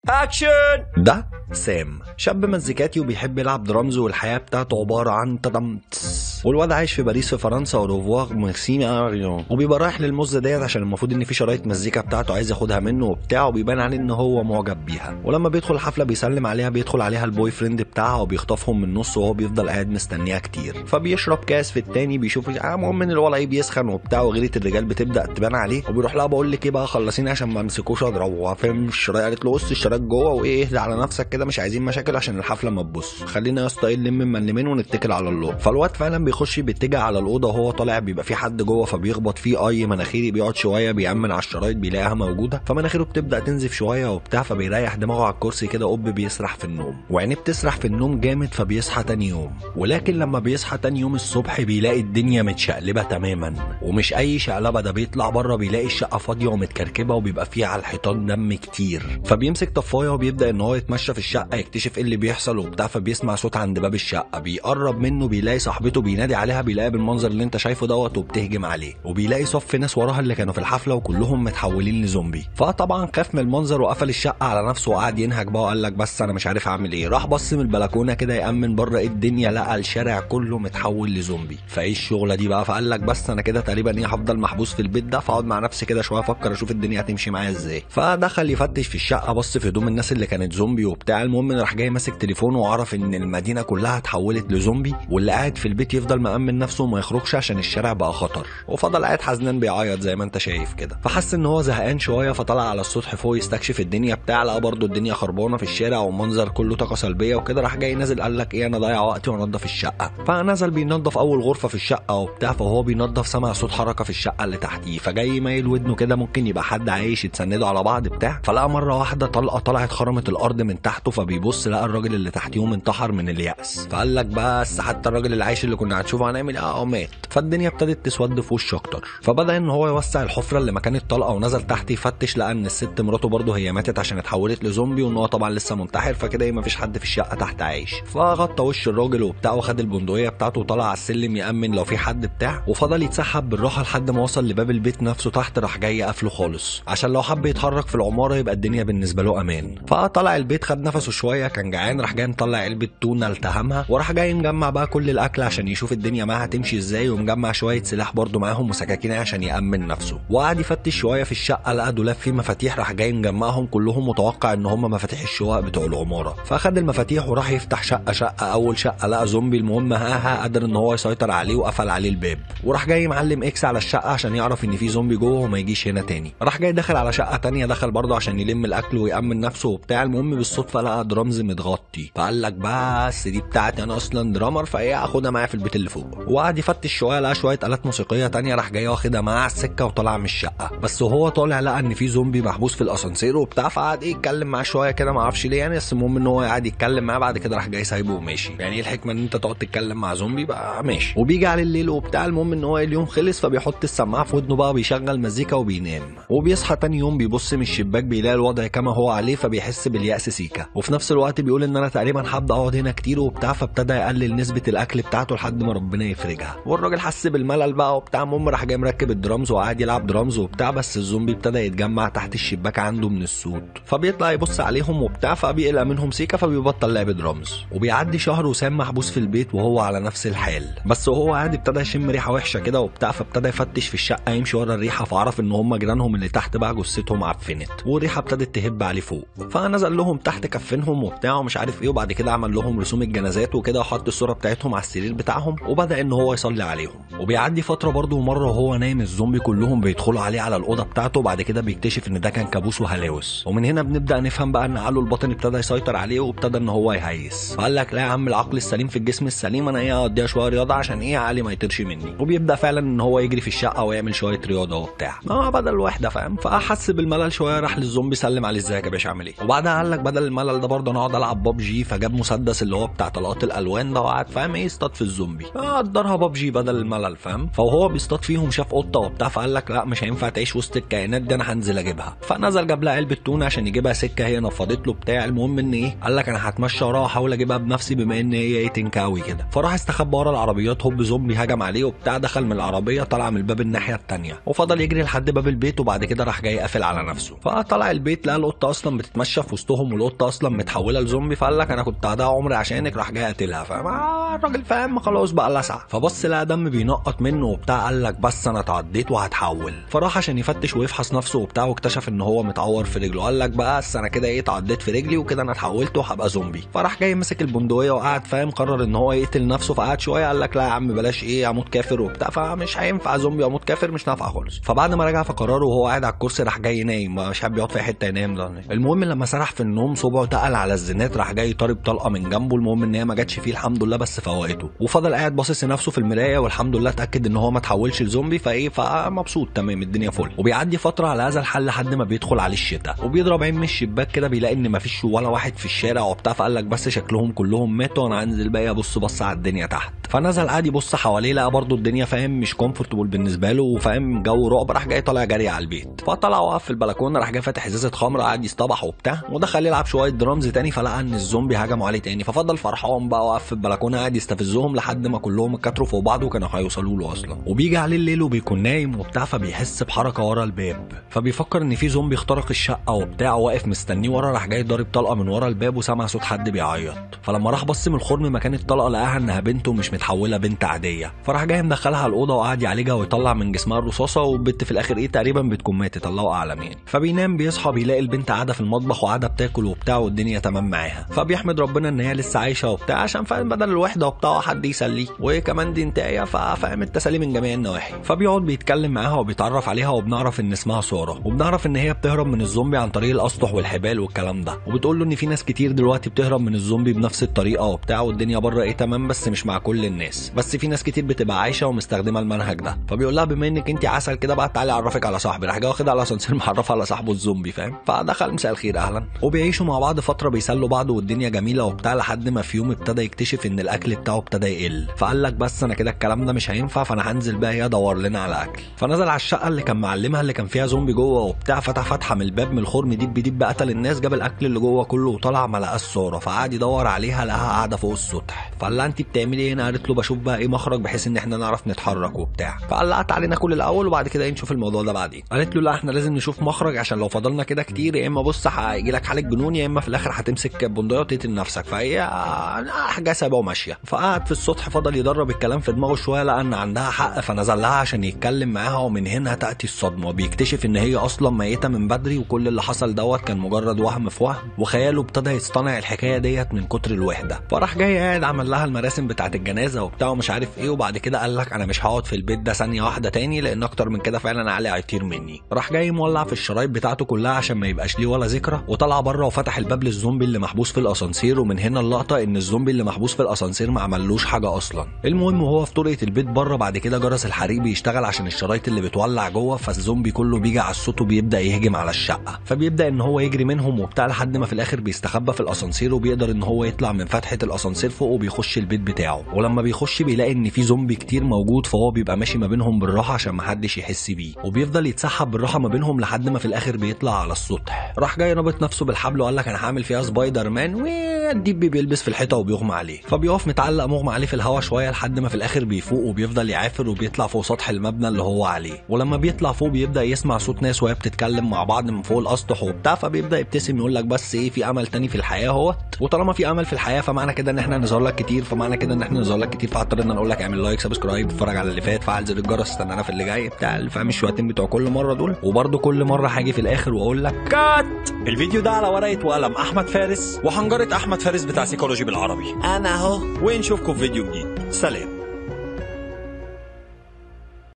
اكشن ده سام شاب مزيكاتي وبيحب يلعب درامز والحياه بتاعته عباره عن تدم تس. والواد عايش في باريس في فرنسا اوروفواغ ميرسي ماريون وبيبقى رايح للمزه ديت عشان المفروض ان في شرايط مزيكا بتاعته عايز ياخدها منه وبتاع وبيبان عليه ان هو معجب بيها ولما بيدخل الحفله بيسلم عليها بيدخل عليها البوي فريند بتاعها وبيخطفهم من النص وهو بيفضل قاعد مستنيها كتير فبيشرب كاس في التاني بيشوف آه المهم ان الولد ايه بيسخن وبتاع وغيره الرجال بتبدا تبان عليه وبيروح لها بقول لك ايه بقى خلصيني عشان ما امسكوش اضربه فاهم الشرايط قالت له بص الشرايط جوه وايه اهدى على نفسك كده مش عايزين مشاكل عشان الحفله ما تبص خلينا يا اسطى ايه نلم ملمين ونتكل على الله فالواد فعلا بيخش بيتجه على الاوضه وهو طالع بيبقى في حد جوه فبيخبط فيه اي مناخيري بيقعد شويه بيامن على الشرايط بيلاقيها موجوده فمناخيره بتبدا تنزف شويه وبتاع فبيريح دماغه على الكرسي كده قب بيسرح في النوم وعينيه بتسرح في النوم جامد فبيصحى تاني يوم ولكن لما بيصحى تاني يوم الصبح بيلاقي الدنيا متشقلبه تماما ومش اي شقلبه ده بيطلع بره بيلاقي الشقه فاضيه ومتكركبه وبيبقى فيها على الحيطان دم كتير فبيمسك طفايه وبيبدا ان هو يتمشى في الشقه يكتشف ايه اللي بيحصل وبتاع فبيسمع صوت عند باب الشقه بيقرب منه بيلاقي صاحبته بينادي عليها بيلاقي بالمنظر اللي انت شايفه دوت وبتهجم عليه وبيلاقي صف ناس وراها اللي كانوا في الحفله وكلهم متحولين لزومبي فطبعا خاف من المنظر وقفل الشقه على نفسه وقعد ينهج بقى وقال لك بس انا مش عارف اعمل ايه راح بص من البلكونه كده يامن بره ايه الدنيا لقى الشارع كله متحول لزومبي فايه الشغله دي بقى فقال لك بس انا كده تقريبا ايه هفضل محبوس في البيت ده فاقعد مع نفسي كده شويه افكر اشوف الدنيا هتمشي معايا ازاي فدخل يفتش في الشقه بص في هدوم الناس اللي كانت زومبي وبتاع المهم راح جاي ماسك تليفونه وعرف ان المدينه كلها اتحولت لزومبي واللي قاعد في البيت يفضل مأمن نفسه وما يخرجش عشان الشارع بقى خطر وفضل قاعد حزنان بيعيط زي ما انت شايف كده فحس ان هو زهقان شويه فطلع على السطح فوق يستكشف الدنيا بتاع لقى برضه الدنيا خربانه في الشارع والمنظر كله طاقه سلبيه وكده راح جاي نازل قال لك ايه انا ضايع وقتي وانضف الشقه فنزل بينضف اول غرفه في الشقه وبتاع فهو بينضف سمع صوت حركه في الشقه اللي تحتيه فجاي مايل ودنه كده ممكن يبقى حد عايش يتسندوا على بعض بتاع فلقى مره واحده طلقه طلعت خرمت الارض من تحته فبيبص لقى الراجل اللي تحتيهم انتحر من اليأس فقال لك بس حتى الراجل اللي عايش اللي كنا هنشوفه هنعمل ايه اه مات فالدنيا ابتدت تسود في وشه اكتر فبدا ان هو يوسع الحفره اللي مكان الطلقه ونزل تحت يفتش لقى ان الست مراته برضه هي ماتت عشان اتحولت لزومبي وان هو طبعا لسه منتحر فكده ايه مفيش حد في الشقه تحت عايش فغطى وش الراجل وبتاع وخد البندقيه بتاعته وطلع على السلم يامن لو في حد بتاع وفضل يتسحب بالراحه لحد ما وصل لباب البيت نفسه تحت راح جاي قافله خالص عشان لو حب يتحرك في العماره يبقى الدنيا بالنسبه له امان فطلع البيت خد نفسه شويه كان جعان راح جاي مطلع علبه تونه التهمها وراح جاي مجمع بقى كل الاكل عشان يشوف الدنيا معاها هتمشي ازاي ومجمع شويه سلاح برضه معاهم وسكاكين عشان يامن نفسه وقعد يفتش شويه في الشقه لقى دولاب فيه مفاتيح راح جاي مجمعهم كلهم متوقع ان هم مفاتيح الشقق بتوع العماره فاخد المفاتيح وراح يفتح شقه شقه اول شقه لقى زومبي المهم ها ها قدر ان هو يسيطر عليه وقفل عليه الباب وراح جاي معلم اكس على الشقه عشان يعرف ان في زومبي جوه وما يجيش هنا تاني راح جاي دخل على شقه تانية دخل برضه عشان يلم الاكل ويامن نفسه وبتاع المهم بالصدفه لقى درامز متغطي فقال لك بس دي بتاعتي انا اصلا درامر فايه اخدها معايا في البيت اللي فوق وقعد يفتش شويه لقى شويه الات موسيقيه تانية راح جاي واخدها معاه على السكه وطلع من الشقه بس وهو طالع لقى ان في زومبي محبوس في الاسانسير وبتاع فقعد ايه يتكلم معاه شويه كده ما اعرفش ليه يعني بس المهم ان هو قاعد يتكلم معاه بعد كده راح جاي سايبه وماشي يعني ايه الحكمه ان انت تقعد تتكلم مع زومبي بقى ماشي وبيجي على الليل وبتاع المهم ان هو اليوم خلص فبيحط السماعه في ودنه بقى بيشغل مزيكا وبينام وبيصحى تاني يوم بيبص من الشباك بيلاقي الوضع كما هو عليه فبيحس باليأس سيكا وفي نفس الوقت بيقول ان انا تقريبا هبدا اقعد هنا كتير وبتاع فابتدى يقلل نسبه الاكل بتاعته لحد ما ربنا يفرجها والراجل حس بالملل بقى وبتاع المهم راح جاي مركب الدرامز وقعد يلعب درامز وبتاع بس الزومبي ابتدى يتجمع تحت الشباك عنده من الصوت فبيطلع يبص عليهم وبتاع فبيقلق منهم سيكا فبيبطل لعب درامز وبيعدي شهر وسام محبوس في البيت وهو على نفس الحال بس وهو قاعد ابتدى يشم ريحه وحشه كده وبتاع فابتدى يفتش في الشقه يمشي ورا الريحه فعرف ان هم جيرانهم اللي تحت بقى جثتهم عفنت والريحه ابتدت تهب عليه فوق فنزل لهم تحت كفنهم وبتاع ومش عارف ايه وبعد كده عمل لهم رسوم الجنازات وكده وحط الصوره بتاعتهم على السرير بتاعهم وبدا ان هو يصلي عليهم وبيعدي فتره برضه مره وهو نايم الزومبي كلهم بيدخلوا عليه على الاوضه بتاعته وبعد كده بيكتشف ان ده كان كابوس وهلاوس ومن هنا بنبدا نفهم بقى ان عقله الباطن ابتدى يسيطر عليه وابتدى ان هو يهيس فقال لك لا يا عم العقل السليم في الجسم السليم انا ايه اقضيها شويه رياضه عشان ايه عقلي ما يطيرش مني وبيبدا فعلا ان هو يجري في الشقه ويعمل شويه رياضه وبتاع اه بدل الوحده فاهم فاحس بالملل شويه راح للزومبي سلم عليه ازيك يا باشا عامل ايه وبعدها قال لك بدل الملل ده برضه انا اقعد العب ببجي فجاب مسدس اللي هو بتاع طلقات الالوان ده وقعد فاهم ايه اصطاد في الزومبي زومبي قدرها بابجي بدل الملل فاهم فوهو بيصطاد فيهم شاف قطه وبتاع فقال لك لا مش هينفع تعيش وسط الكائنات دي انا هنزل اجيبها فنزل جاب لها علبه تونه عشان يجيبها سكه هي نفضت له بتاع المهم ان ايه قال لك انا هتمشى وراها واحاول اجيبها بنفسي بما ان هي ايه تنكاوي كده فراح استخبى ورا العربيات هوب زومبي هجم عليه وبتاع دخل من العربيه طلع من الباب الناحيه التانية وفضل يجري لحد باب البيت وبعد كده راح جاي قافل على نفسه فطلع البيت لقى القطه اصلا بتتمشى في وسطهم والقطه اصلا متحوله لزومبي فقال لك انا كنت هضيع عمري عشانك راح جاي قاتلها فاهم آه، الراجل فاهم خلاص بقى لسع فبص لقى دم بينقط منه وبتاع قال لك بس انا اتعديت وهتحول فراح عشان يفتش ويفحص نفسه وبتاع واكتشف ان هو متعور في رجله قال لك بس انا كده ايه اتعديت في رجلي وكده انا اتحولت وهبقى زومبي فراح جاي مسك البندقيه وقعد فاهم قرر ان هو يقتل نفسه فقعد شويه قال لك لا يا عم بلاش ايه اموت كافر وبتاع فمش هينفع زومبي اموت كافر مش نافعه خالص فبعد ما رجع في قراره وهو قاعد على الكرسي راح جاي نايم مش حابب يقعد في أي حته ينام ده المهم لما سرح في النوم صبعه تقل على الزنات راح جاي طارب طلقه من جنبه المهم ان هي ما جاتش فيه الحمد لله بس فوقته وفضل قاعد باصص لنفسه في المرايه والحمد لله اتاكد ان هو ما تحولش لزومبي فايه فمبسوط تمام الدنيا فل وبيعدي فتره على هذا الحل لحد ما بيدخل عليه الشتاء وبيضرب عين من الشباك كده بيلاقي ان ما فيش ولا واحد في الشارع وبتاع فقال لك بس شكلهم كلهم ماتوا وانا هنزل بقى ابص بص على الدنيا تحت فنزل قعد يبص حواليه لقى برضه الدنيا فاهم مش كومفورتبل بالنسبه له وفاهم جو رعب راح جاي طالع جري على البيت فطلع وقف في البلكونه راح جاي فاتح ازازه خمره قعد يصطبح وبتاع ودخل يلعب شويه درامز تاني فلقى ان الزومبي هجموا عليه تاني ففضل فرحان بقى وقف في البلكونه قاعد يستفزهم لحد ما كلهم اتكتروا فوق بعض وكانوا هيوصلوا له اصلا وبيجي عليه الليل وبيكون نايم وبتاع فبيحس بحركه ورا الباب فبيفكر ان في زومبي اخترق الشقه وبتاع واقف مستنيه ورا راح جاي ضارب طلقه من ورا الباب وسمع صوت حد بيعيط فلما راح بص من الخرم مكان الطلقه لقاها انها بنته مش متحوله بنت عاديه فراح جاي مدخلها الاوضه وقعد يعالجها ويطلع من جسمها الرصاصه والبت في الاخر ايه تقريبا بتكون ماتت الله اعلم يعني فبينام بيصحى بيلاقي البنت قاعده في المطبخ وقاعده بتاكل وبتاع والدنيا تمام معاها فبيحمد ربنا ان هي لسه عايشه وبتاع عشان فاهم بدل الوحده وبتاع حد يسليه وكمان دي انتهايه فاهم التسالي من جميع النواحي فبيقعد بيتكلم معاها وبيتعرف عليها وبنعرف ان اسمها ساره وبنعرف ان هي بتهرب من الزومبي عن طريق الاسطح والحبال والكلام ده وبتقول له ان في ناس كتير دلوقتي بتهرب من الزومبي بنفس الطريقه وبتاع والدنيا بره ايه تمام بس مش مع كل الناس بس في ناس كتير بتبقى عايشه ومستخدمه المنهج ده فبيقول لها بما انك انت عسل كده بقى تعالي اعرفك على صاحبي راح جاي واخدها على اسانسير معرفها على صاحبه الزومبي فاهم فدخل مساء الخير اهلا وبيعيشوا مع بعض فتره بيسلوا بعض والدنيا جميله وبتاع لحد ما في يوم ابتدى يكتشف ان الاكل بتاعه ابتدى يقل فقال لك بس انا كده الكلام ده مش هينفع فانا هنزل بقى ايه ادور لنا على اكل فنزل على الشقه اللي كان معلمها اللي كان فيها زومبي جوه وبتاع فتح فتحه من الباب من الخرم ديب ديب قتل الناس جاب الاكل اللي جوه كله وطلع ما لقاش ساره فقعد يدور عليها لقاها قاعده فوق السطح فقال لها انت بتعملي ايه هنا قالت له بشوف بقى ايه مخرج بحيث ان احنا نعرف نتحرك وبتاع فقال لها تعالي ناكل الاول وبعد كده ايه نشوف الموضوع ده بعدين قالت له لا احنا لازم نشوف مخرج عشان لو فضلنا كده كتير يا اما بص هيجي لك حاله جنون يا اما في الاخر هتمسك بندقيه وتقتل نفسك فهي حاجه سابه وماشيه فقعد في السطح فضل يدرب الكلام في دماغه شويه لقى ان عندها حق فنزل لها عشان يتكلم معاها ومن هنا تاتي الصدمه بيكتشف ان هي اصلا ميته من بدري وكل اللي حصل دوت كان مجرد وهم في وهم وخياله ابتدى يصطنع الحكايه ديت من كتر الوحده فراح جاي قاعد عمل لها المراسم بتاعت الجنازه وبتاع ومش عارف ايه وبعد كده قال لك انا مش هقعد في البيت ده ثانيه واحده تاني لان اكتر من كده فعلا علي هيطير مني راح جاي مولع في الشرايط بتاعته كلها عشان ما يبقاش ليه ولا ذكرى وطلع بره وفتح الباب للزومبي اللي محبوس في الاسانسير ومن هنا اللقطه ان الزومبي اللي محبوس في الاسانسير ما عملوش حاجه اصلا المهم وهو في طرقه البيت بره بعد كده جرس الحريق بيشتغل عشان الشرايط اللي بتولع جوه فالزومبي كله بيجي على الصوت وبيبدا يهجم على الشقه فبيبدا ان هو يجري منهم وبتاع لحد ما في الاخر بيستخبى في الاسانسير وبيقدر ان هو يطلع من فتحه الاسانسير فوق وبيخش البيت بتاعه ولما بيخش بيلاقي ان في زومبي كتير موجود فهو بيبقى ماشي ما بينهم بالراحه عشان ما حدش يحس بيه وبيفضل يتسحب بالراحه ما بينهم لحد ما في الاخر بيطلع على السطح راح جاي رابط نفسه بالحبل وقال لك انا هعمل فيها سبايدر مان والديب بيلبس في الحيطه وبيغمى عليه فبيقف متعلق مغمى عليه في الهواء شويه لحد ما في الاخر بيفوق وبيفضل يعافر وبيطلع فوق سطح المبنى اللي هو عليه ولما بيطلع فوق بيبدا يسمع صوت ناس وهي بتتكلم مع بعض من فوق الاسطح وبتاع فبيبدا يبتسم يقول لك بس ايه في امل تاني في الحياه اهوت وطالما في امل في الحياه فمعنى كده ان احنا نظهر لك كتير فمعنى كده ان احنا نظهر لك كتير فاضطرينا نقول لك اعمل لايك سبسكرايب اتفرج على اللي فات فعل زر الجرس استنانا في اللي جاي بتاع اللي فاهم الشويتين بتوع كل مره دول وبرده كل مره هاجي في الاخر واقول لك كات الفيديو ده على ورقه وقلم احمد فارس وحنجره احمد فارس بتاع سيكولوجي بالعربي انا اهو ونشوفكم في فيديو جديد سلام